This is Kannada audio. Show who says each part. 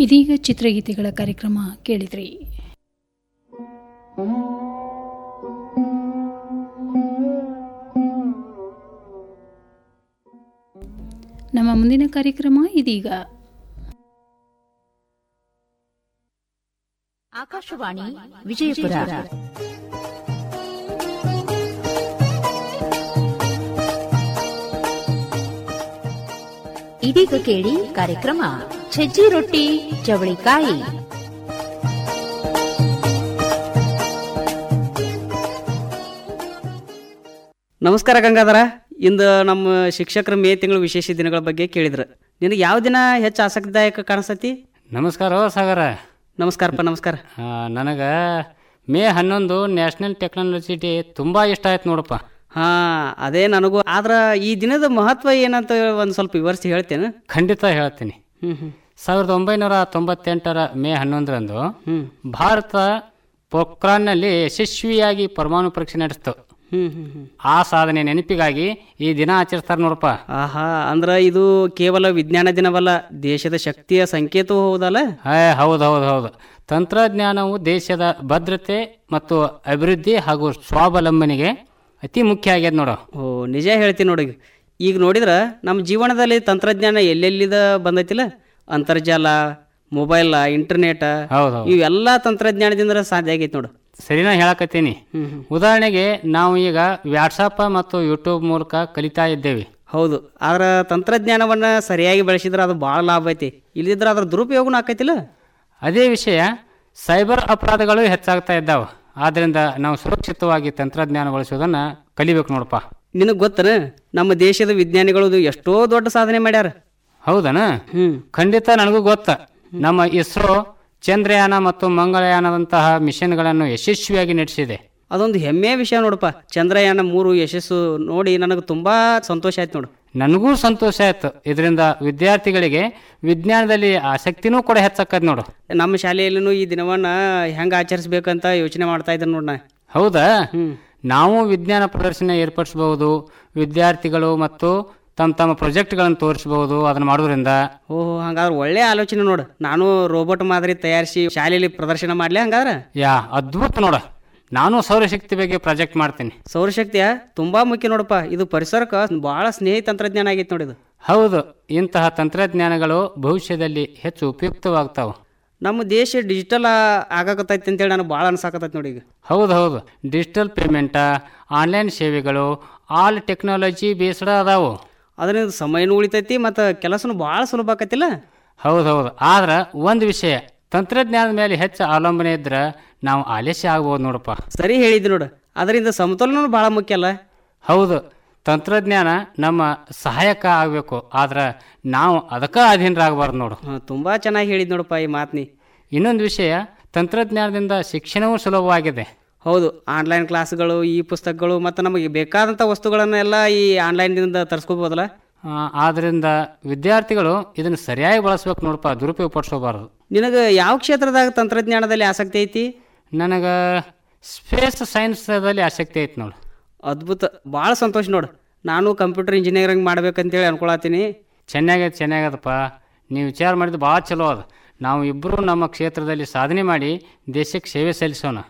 Speaker 1: ಇದೀಗ ಚಿತ್ರಗೀತೆಗಳ ಕಾರ್ಯಕ್ರಮ ಕೇಳಿದ್ರಿ ನಮ್ಮ ಮುಂದಿನ ಕಾರ್ಯಕ್ರಮ ಇದೀಗ
Speaker 2: ಆಕಾಶವಾಣಿ ವಿಜಯಪುರ ಇದೀಗ ಕೇಳಿ ಕಾರ್ಯಕ್ರಮ ಸಜ್ಜಿ ರೊಟ್ಟಿ ಚವಳಿಕಾಯಿ
Speaker 3: ನಮಸ್ಕಾರ ಗಂಗಾಧರ ಇಂದು ನಮ್ಮ ಶಿಕ್ಷಕರ ಮೇ ತಿಂಗಳು ವಿಶೇಷ ದಿನಗಳ ಬಗ್ಗೆ ಕೇಳಿದ್ರು ನಿನಗೆ ಯಾವ ದಿನ ಹೆಚ್ಚು ಆಸಕ್ತಿದಾಯಕ ಕಾಣಿಸ್ತತಿ
Speaker 4: ನಮಸ್ಕಾರ ಸಾಗರ
Speaker 3: ನಮಸ್ಕಾರಪ್ಪ ನಮಸ್ಕಾರ
Speaker 4: ನನಗೆ ಮೇ ಹನ್ನೊಂದು ನ್ಯಾಷನಲ್ ಟೆಕ್ನಾಲಜಿ ಡೇ ತುಂಬ ಇಷ್ಟ ಆಯ್ತು ನೋಡಪ್ಪ
Speaker 3: ಹಾ ಅದೇ ನನಗೂ ಆದ್ರ ಈ ದಿನದ ಮಹತ್ವ ಏನಂತ ಒಂದು ಸ್ವಲ್ಪ ವಿವರಿಸಿ ಹೇಳ್ತೇನೆ
Speaker 4: ಖಂಡಿತ ಹೇಳ್ತೀನಿ
Speaker 3: ಹ್ಮ್ ಹ್ಮ್
Speaker 4: ಸಾವಿರದ ಒಂಬೈನೂರ ತೊಂಬತ್ತೆಂಟರ ಮೇ ಹನ್ನೊಂದರಂದು
Speaker 3: ಹ್ಮ್
Speaker 4: ಭಾರತ ಪೋಖ್ರಾನ್ನಲ್ಲಿ ಯಶಸ್ವಿಯಾಗಿ ಪರಮಾಣು ಪರೀಕ್ಷೆ ನಡೆಸಿತು
Speaker 3: ಹ್ಮ್ ಹ್ಮ್ ಹ್ಮ್
Speaker 4: ಆ ಸಾಧನೆ ನೆನಪಿಗಾಗಿ ಈ ದಿನ ಆಚರಿಸ್ತಾರೆ ನೋಡಪ್ಪ
Speaker 3: ಆಹಾ ಅಂದ್ರ ಇದು ಕೇವಲ ವಿಜ್ಞಾನ ದಿನವಲ್ಲ ದೇಶದ ಶಕ್ತಿಯ ಸಂಕೇತವೂ ಹೌದಲ್ಲ
Speaker 4: ಹೇ ಹೌದು ಹೌದು ಹೌದು ತಂತ್ರಜ್ಞಾನವು ದೇಶದ ಭದ್ರತೆ ಮತ್ತು ಅಭಿವೃದ್ಧಿ ಹಾಗೂ ಸ್ವಾವಲಂಬನೆಗೆ ಅತಿ ಮುಖ್ಯ ಆಗ್ಯದ ನೋಡು
Speaker 3: ಓ ನಿಜ ಹೇಳ್ತೀನಿ ನೋಡಿ ಈಗ ನೋಡಿದ್ರ ನಮ್ಮ ಜೀವನದಲ್ಲಿ ತಂತ್ರಜ್ಞಾನ ಎಲ್ಲೆಲ್ಲಿದ ಬಂದೈತಿಲ್ಲ ಅಂತರ್ಜಾಲ ಮೊಬೈಲ್ ಇಂಟರ್ನೆಟ್
Speaker 4: ಹೌದು ಹೌದು
Speaker 3: ಇವೆಲ್ಲ ತಂತ್ರಜ್ಞಾನದಿಂದ ಸಾಧ್ಯ ಆಗೈತಿ ನೋಡು
Speaker 4: ಸರಿನಾ ಹೇಳಕತ್ತೀನಿ
Speaker 3: ಹ್ಮ್ ಹ್ಮ್
Speaker 4: ಉದಾಹರಣೆಗೆ ನಾವು ಈಗ ವ್ಯಾಟ್ಸಪ್ ಮತ್ತು ಯೂಟ್ಯೂಬ್ ಮೂಲಕ ಕಲಿತಾ ಇದ್ದೇವೆ
Speaker 3: ಹೌದು ಆದ್ರ ತಂತ್ರಜ್ಞಾನವನ್ನ ಸರಿಯಾಗಿ ಬಳಸಿದ್ರೆ ಅದು ಭಾಳ ಲಾಭ ಐತಿ ಇಲ್ಲದಿದ್ರೆ ಅದ್ರ ದುರುಪಯೋಗನೂ ಆಕೈತಿಲ್ಲ
Speaker 4: ಅದೇ ವಿಷಯ ಸೈಬರ್ ಅಪರಾಧಗಳು ಹೆಚ್ಚಾಗ್ತಾ ಇದ್ದಾವೆ ಆದ್ದರಿಂದ ನಾವು ಸುರಕ್ಷಿತವಾಗಿ ತಂತ್ರಜ್ಞಾನ ಬಳಸೋದನ್ನ ಕಲಿಬೇಕು ನೋಡಪ್ಪ
Speaker 3: ನಿನಗೆ ಗೊತ್ತನ ನಮ್ಮ ದೇಶದ ವಿಜ್ಞಾನಿಗಳು ಇದು ಎಷ್ಟೋ ದೊಡ್ಡ ಸಾಧನೆ ಮಾಡ್ಯಾರ
Speaker 4: ಹೌದನ
Speaker 3: ಹ್ಮ್
Speaker 4: ಖಂಡಿತ ನನಗೂ ಗೊತ್ತ ನಮ್ಮ ಇಸ್ರೋ ಚಂದ್ರಯಾನ ಮತ್ತು ಮಂಗಳಯಾನದಂತಹ ಮಿಷನ್ಗಳನ್ನು ಯಶಸ್ವಿಯಾಗಿ ನಡೆಸಿದೆ
Speaker 3: ಅದೊಂದು ಹೆಮ್ಮೆಯ ವಿಷಯ ನೋಡಪ್ಪ ಚಂದ್ರಯಾನ ಮೂರು ಯಶಸ್ಸು ನೋಡಿ ನನಗೆ ತುಂಬಾ ಸಂತೋಷ ಆಯ್ತು ನೋಡು
Speaker 4: ನನಗೂ ಸಂತೋಷ ಆಯ್ತು ಇದರಿಂದ ವಿದ್ಯಾರ್ಥಿಗಳಿಗೆ ವಿಜ್ಞಾನದಲ್ಲಿ ಆಸಕ್ತಿನೂ ಕೂಡ ಹೆಚ್ಚಾಕದ್ ನೋಡು
Speaker 3: ನಮ್ಮ ಶಾಲೆಯಲ್ಲೂ ಈ ದಿನವನ್ನ ಹೆಂಗ ಆಚರಿಸ್ಬೇಕಂತ ಯೋಚನೆ ಮಾಡ್ತಾ ಇದ್ದೆ ನೋಡ್ ನಾ
Speaker 4: ಹೌದಾ
Speaker 3: ಹ್ಮ್
Speaker 4: ನಾವು ವಿಜ್ಞಾನ ಪ್ರದರ್ಶನ ಏರ್ಪಡಿಸಬಹುದು ವಿದ್ಯಾರ್ಥಿಗಳು ಮತ್ತು ತಮ್ಮ ತಮ್ಮ ಪ್ರಾಜೆಕ್ಟ್ಗಳನ್ನು ತೋರಿಸಬಹುದು ಅದನ್ನು ಮಾಡೋದ್ರಿಂದ
Speaker 3: ಓಹೋ ಹಂಗಾದ್ರೆ ಒಳ್ಳೆ ಆಲೋಚನೆ ನೋಡು ನಾನು ರೋಬೋಟ್ ಮಾದರಿ ತಯಾರಿಸಿ ಶಾಲೆಯಲ್ಲಿ ಪ್ರದರ್ಶನ ಮಾಡ್ಲಿ ಹಂಗಾದ್ರೆ
Speaker 4: ಯಾ ಅದ್ಭುತ ನೋಡ ನಾನು ಸೌರಶಕ್ತಿ ಬಗ್ಗೆ ಪ್ರಾಜೆಕ್ಟ್ ಮಾಡ್ತೀನಿ
Speaker 3: ಸೌರಶಕ್ತಿಯ ತುಂಬಾ ಮುಖ್ಯ ನೋಡಪ್ಪ ಇದು ಪರಿಸರಕ್ಕೆ ಬಹಳ ಸ್ನೇಹಿ ತಂತ್ರಜ್ಞಾನ ಆಗೈತೆ ನೋಡಿದು
Speaker 4: ಹೌದು ಇಂತಹ ತಂತ್ರಜ್ಞಾನಗಳು ಭವಿಷ್ಯದಲ್ಲಿ ಹೆಚ್ಚು ಉಪಯುಕ್ತವಾಗ್ತಾವೆ
Speaker 3: ನಮ್ಮ ದೇಶ ಡಿಜಿಟಲ್ ಆಗಾಕತ್ತೈತಿ ಅಂತೇಳಿ ನನಗೆ ಭಾಳ ಅನ್ಸಾಕತ್ತೈತಿ ನೋಡಿ ಈಗ
Speaker 4: ಹೌದು ಹೌದು ಡಿಜಿಟಲ್ ಪೇಮೆಂಟ ಆನ್ಲೈನ್ ಸೇವೆಗಳು ಆಲ್ ಟೆಕ್ನಾಲಜಿ ಬೇಸ್ಡ್ ಅದಾವು
Speaker 3: ಅದರಿಂದ ಸಮಯನೂ ಉಳಿತೈತಿ ಮತ್ತು ಕೆಲಸನೂ ಭಾಳ ಸುಲಭ ಆಕತಿಲ್ಲ
Speaker 4: ಹೌದು ಹೌದು ಆದ್ರೆ ಒಂದು ವಿಷಯ ತಂತ್ರಜ್ಞಾನದ ಮೇಲೆ ಹೆಚ್ಚು ಅವಲಂಬನೆ ಇದ್ರೆ ನಾವು ಆಲಸ್ಯ ಆಗ್ಬೋದು ನೋಡಪ್ಪ
Speaker 3: ಸರಿ ಹೇಳಿದ್ದಿ ನೋಡು ಅದರಿಂದ ಸಮತೋಲನೂ ಭಾಳ ಮುಖ್ಯ ಅಲ್ಲ
Speaker 4: ಹೌದು ತಂತ್ರಜ್ಞಾನ ನಮ್ಮ ಸಹಾಯಕ ಆಗಬೇಕು ಆದ್ರೆ ನಾವು ಅದಕ್ಕೆ ಅಧೀನರಾಗಬಾರ್ದು ನೋಡು
Speaker 3: ಹಾಂ ತುಂಬ ಚೆನ್ನಾಗಿ ಹೇಳಿದ್ ನೋಡಪ್ಪ ಈ ಮಾತ್ನಿ
Speaker 4: ಇನ್ನೊಂದು ವಿಷಯ ತಂತ್ರಜ್ಞಾನದಿಂದ ಶಿಕ್ಷಣವೂ ಸುಲಭವಾಗಿದೆ
Speaker 3: ಹೌದು ಆನ್ಲೈನ್ ಕ್ಲಾಸ್ಗಳು ಈ ಪುಸ್ತಕಗಳು ಮತ್ತು ನಮಗೆ ಬೇಕಾದಂಥ ವಸ್ತುಗಳನ್ನೆಲ್ಲ ಈ ಆನ್ಲೈನ್ದಿಂದ ತರಿಸ್ಕೋಬೋದಲ್ಲ
Speaker 4: ಆ, ಆದ್ರಿಂದ ವಿದ್ಯಾರ್ಥಿಗಳು ಇದನ್ನು ಸರಿಯಾಗಿ ಬಳಸ್ಬೇಕು ನೋಡಪ್ಪ ದುರುಪಯೋಗ ಪಡಿಸೋಬಾರ್ದು
Speaker 3: ನಿನಗೆ ಯಾವ ಕ್ಷೇತ್ರದಾಗ ತಂತ್ರಜ್ಞಾನದಲ್ಲಿ ಆಸಕ್ತಿ ಐತಿ
Speaker 4: ನನಗೆ ಸ್ಪೇಸ್ ಸೈನ್ಸ್ದಲ್ಲಿ ಆಸಕ್ತಿ ಐತೆ ನೋಡು
Speaker 3: ಅದ್ಭುತ ಭಾಳ ಸಂತೋಷ ನೋಡು ನಾನು ಕಂಪ್ಯೂಟರ್ ಇಂಜಿನಿಯರಿಂಗ್ ಮಾಡ್ಬೇಕಂತೇಳಿ ಅನ್ಕೊಳತ್ತೀನಿ
Speaker 4: ಚೆನ್ನಾಗೈತೆ ಚೆನ್ನಾಗದಪ್ಪ ನೀವು ವಿಚಾರ ಮಾಡಿದ್ದು ಭಾಳ ಚಲೋ ಅದ ನಾವು ಇಬ್ಬರು ನಮ್ಮ ಕ್ಷೇತ್ರದಲ್ಲಿ ಸಾಧನೆ ಮಾಡಿ ದೇಶಕ್ಕೆ ಸೇವೆ ಸಲ್ಲಿಸೋಣ